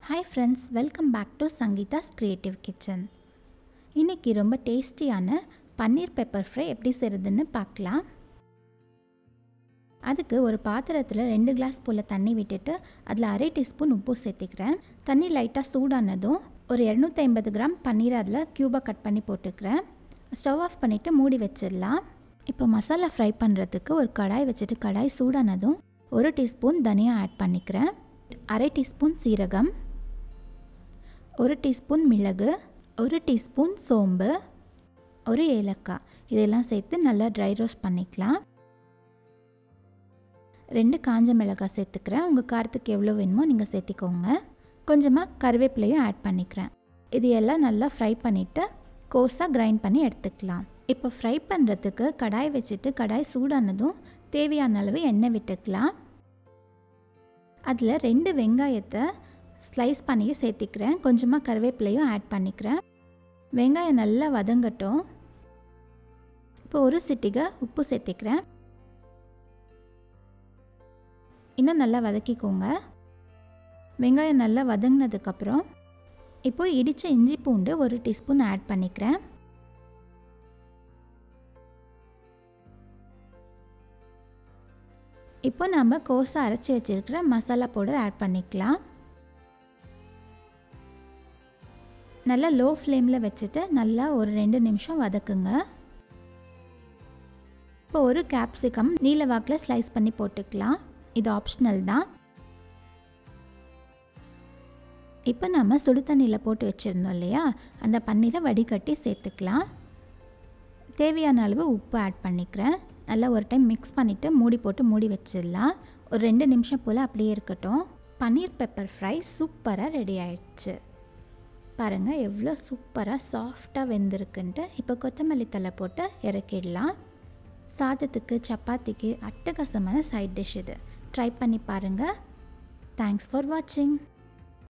hi friends welcome back to Sangeetha's creative kitchen இன்றைக்கி ரொம்ப டேஸ்டியான பன்னீர் பெப்பர் ஃப்ரை எப்படி செய்கிறதுன்னு பார்க்கலாம் அதுக்கு ஒரு பாத்திரத்தில் ரெண்டு கிளாஸ் போல் தண்ணி விட்டுட்டு அதில் அரை டீஸ்பூன் உப்பு சேர்த்துக்கிறேன் தண்ணி லைட்டாக சூடானதும் ஒரு இரநூத்தி ஐம்பது கிராம் பன்னீர் அதில் க்யூபாக கட் பண்ணி போட்டுக்கிறேன் ஸ்டவ் ஆஃப் பண்ணிவிட்டு மூடி வச்சிடலாம் இப்போ மசாலா ஃப்ரை பண்ணுறதுக்கு ஒரு கடாய் வச்சுட்டு கடாய் சூடானதும் ஒரு டீஸ்பூன் தனியா ஆட் பண்ணிக்கிறேன் அரை டீஸ்பூன் சீரகம் ஒரு டீஸ்பூன் மிளகு ஒரு டீஸ்பூன் சோம்பு ஒரு ஏலக்காய் இதெல்லாம் சேர்த்து நல்லா ட்ரை ரோஸ்ட் பண்ணிக்கலாம் ரெண்டு காஞ்ச மிளகாய் சேர்த்துக்கிறேன் உங்கள் காரத்துக்கு எவ்வளோ வேணுமோ நீங்கள் சேர்த்திக்கோங்க கொஞ்சமாக கருவேப்பிலையும் ஆட் பண்ணிக்கிறேன் இது எல்லாம் நல்லா ஃப்ரை பண்ணிவிட்டு கோஸாக கிரைண்ட் பண்ணி எடுத்துக்கலாம் இப்போ ஃப்ரை பண்ணுறதுக்கு கடாய் வச்சுட்டு கடாய் சூடானதும் தேவையான அளவு எண்ணெய் விட்டுக்கலாம் அதில் ரெண்டு வெங்காயத்தை ஸ்லைஸ் பண்ணி சேர்த்திக்கிறேன் கொஞ்சமாக கருவேப்பிலையும் ஆட் பண்ணிக்கிறேன் வெங்காயம் நல்லா வதங்கட்டும் இப்போ ஒரு சிட்டிகை உப்பு சேர்த்திக்கிறேன் இன்னும் நல்லா வதக்கிக்கோங்க வெங்காயம் நல்லா வதங்கினதுக்கப்புறம் இப்போ இடித்த இஞ்சி பூண்டு ஒரு டீஸ்பூன் ஆட் பண்ணிக்கிறேன் இப்போ நம்ம கோஸை அரைச்சி வச்சுருக்கிற மசாலா பவுடர் ஆட் பண்ணிக்கலாம் நல்லா லோ ஃப்ளேமில் வச்சுட்டு நல்லா ஒரு ரெண்டு நிமிஷம் வதக்குங்க இப்போ ஒரு கேப்சிகம் நீல வாக்கில் ஸ்லைஸ் பண்ணி போட்டுக்கலாம் இது ஆப்ஷனல் தான் இப்போ நம்ம சுடு தண்ணியில் போட்டு வச்சுருந்தோம் இல்லையா அந்த பன்னீரை வடிகட்டி சேர்த்துக்கலாம் தேவையான அளவு உப்பு ஆட் பண்ணிக்கிறேன் நல்லா ஒரு டைம் மிக்ஸ் பண்ணிவிட்டு மூடி போட்டு மூடி வச்சிடலாம் ஒரு ரெண்டு நிமிஷம் போல் அப்படியே இருக்கட்டும் பன்னீர் பெப்பர் ஃப்ரை சூப்பராக ரெடி ஆயிடுச்சு பாருங்கள் எவ்வளோ சூப்பராக சாஃப்டாக வெந்திருக்குன்ட்டு இப்போ கொத்தமல்லி தலை போட்டு இறக்கிடலாம் சாதத்துக்கு சப்பாத்திக்கு அட்டகாசமான சைட் டிஷ் இது ட்ரை பண்ணி பாருங்கள் தேங்க்ஸ் ஃபார் வாட்சிங்